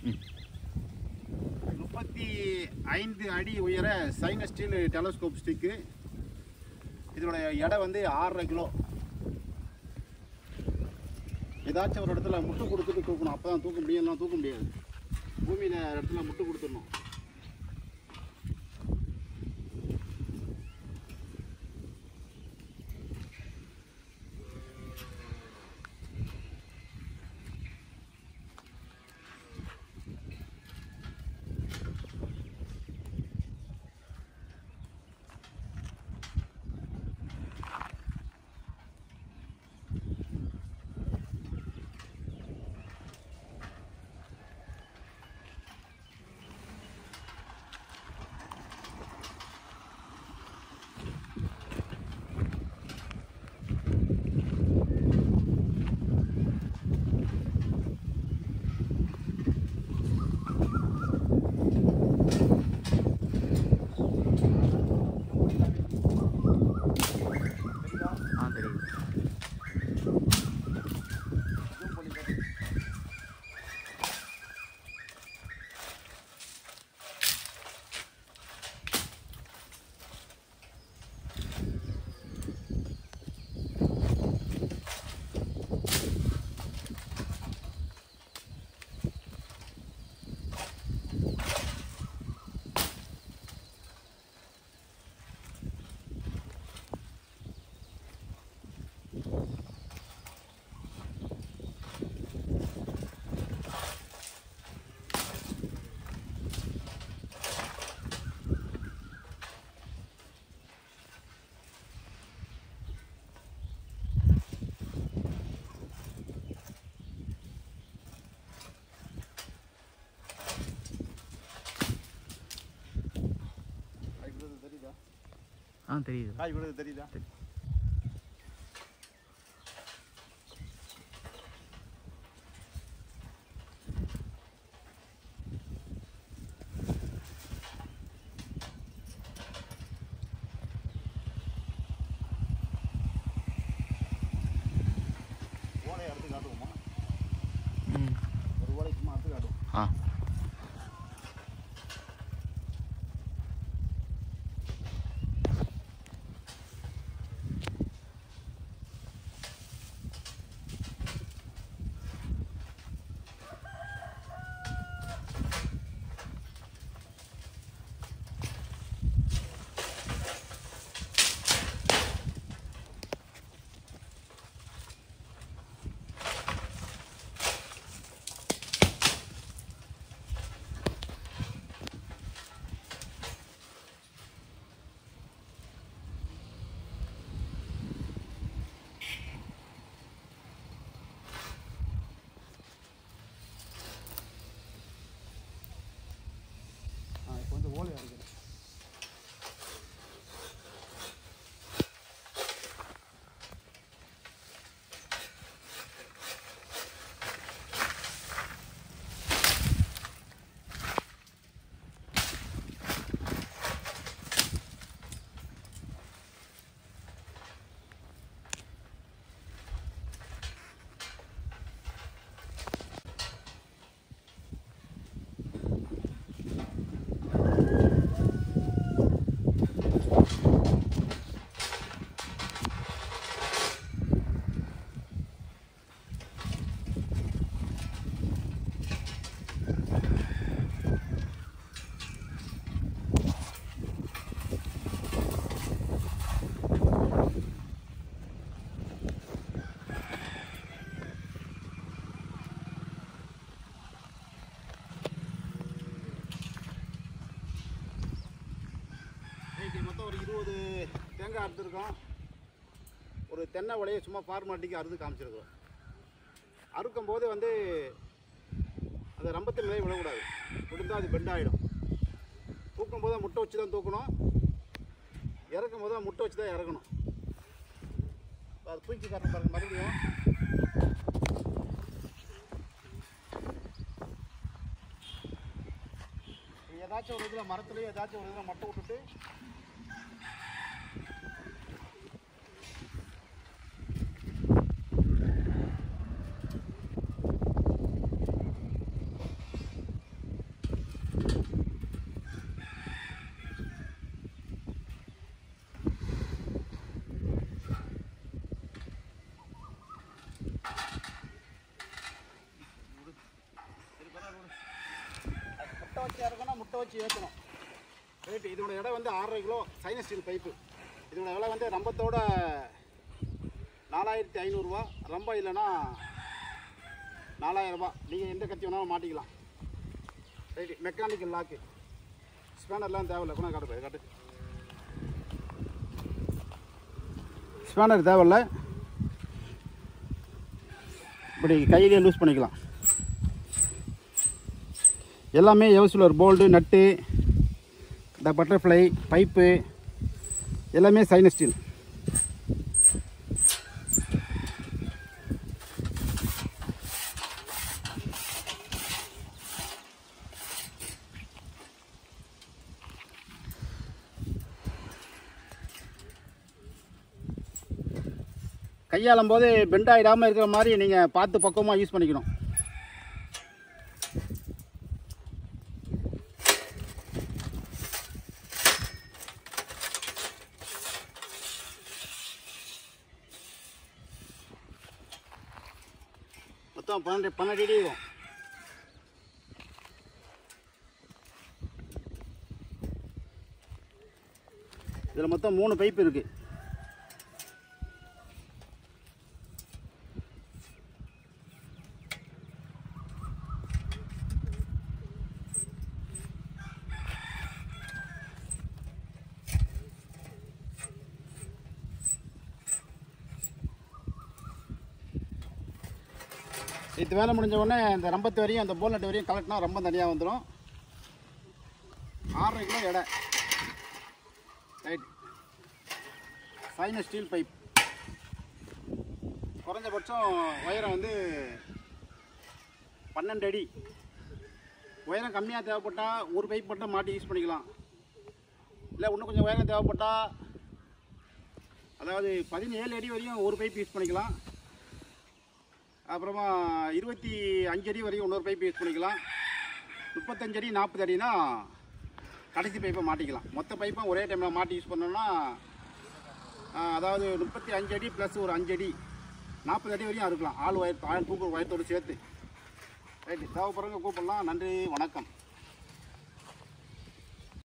முப்பத்தி ஐந்து அடி உயர சைன ஸ்டீல் டெலஸ்கோப் ஸ்டிக்கு இதோட எடை வந்து ஆறரை கிலோ ஏதாச்சும் ஒரு இடத்துல முட்டு கொடுத்துட்டு தூக்கணும் அப்போ தான் தூக்க முடியும் இல்லைன்னா தூக்க முடியாது பூமியில் இடத்துல முட்டு கொடுத்துடணும் ஆ தெரியுது காய் விடுறது தெரியுதா ஆ தெரியுது காய் விடுறது தெரியுதா ஓலையை அறுத்து காட்டுவோமா ம் ஒரு ஓலை சும்மா அறுத்து காட்டுவோம் ஆ ஆ இப்போ வந்து ஓலை அறுக்கிறேன் இன்னைக்கு மொத்தம் ஒரு இருபது தேங்காய் அறுத்துருக்கோம் ஒரு தென்னை உலையை சும்மா ஃபார்மாலிட்டிக்கு அறுத்து காமிச்சிருக்கோம் அறுக்கும் போது வந்து அந்த ரம்பத்தின் மேலே விழக்கூடாது விழுந்தால் அது பெண்ட் ஆகிடும் தூக்கும் போது முட்டை வச்சு தான் தூக்கணும் இறக்கும் போது முட்டை வச்சு தான் இறக்கணும் இப்ப அது தூக்கி காட்டணும் பாருங்க மறுபடியும் ஏதாச்சும் ஒரு இதில் மரத்துலேயே ஏதாச்சும் ஒரு இதில் மட்டை விட்டுட்டு பற்ற வச்சு ஏற்றணும் ரைட்டு இதோட எடை வந்து ஆறரை கிலோ சைனஸ் ஸ்டீல் பைப்பு இதோட விலை வந்து ரம்பத்தோட நாலாயிரத்தி ஐநூறுரூவா ரொம்ப இல்லைன்னா நாலாயிரரூபா நீங்கள் எந்த கத்தி வேணாலும் மாட்டிக்கலாம் ரைட்டு மெக்கானிக்கல் லாக்கு ஸ்பேனர்லாம் தேவையில்ல கூட காட்டு போய் காட்டு ஸ்பேனர் தேவையில்ல இப்படி கையிலே லூஸ் பண்ணிக்கலாம் எல்லாமே எவசுலர் போல்டு நட்டு இந்த பட்டர்ஃப்ளை பைப்பு எல்லாமே சைனஸ் ஸ்டீல் கையாளும் போது பெண்ட் ஆகிடாமல் இருக்கிற மாதிரி நீங்கள் பார்த்து பக்குவமாக யூஸ் பண்ணிக்கணும் மொத்தம் பன்னெண்டு பன்னெண்டு அடி இருக்கும் இதில் மொத்தம் மூணு பைப் இருக்குது இது வேலை முடிஞ்ச உடனே இந்த ரம்பத்து வரையும் அந்த போல்நட் வரையும் கலெக்ட்னா ரொம்ப தனியாக வந்துடும் ஆறரை கிலோ எடை ரைட் சைனஸ் ஸ்டீல் பைப் குறைஞ்சபட்சம் உயரம் வந்து பன்னெண்டு அடி உயரம் கம்மியாக தேவைப்பட்டால் ஒரு பைப் மட்டும் மாட்டி யூஸ் பண்ணிக்கலாம் இல்லை இன்னும் கொஞ்சம் உயரம் தேவைப்பட்டால் அதாவது பதினேழு அடி வரையும் ஒரு பைப் யூஸ் பண்ணிக்கலாம் அப்புறமா இருபத்தி அஞ்சு அடி வரையும் இன்னொரு பைப் யூஸ் பண்ணிக்கலாம் முப்பத்தஞ்சு அடி நாற்பது அடினா கடைசி பைப்பை மாட்டிக்கலாம் மொத்த பைப்பும் ஒரே டைமில் மாட்டி யூஸ் பண்ணோம்னா ஆ, அதாவது முப்பத்தி அஞ்சு அடி ப்ளஸ் ஒரு அஞ்சு அடி நாற்பது அடி வரையும் அறுக்கலாம் ஆள் வயர் ஆள் தூக்கு வயத்தோடு சேர்த்து ரைட்டு தேவைப்படுறவங்க கூப்பிடலாம் நன்றி வணக்கம்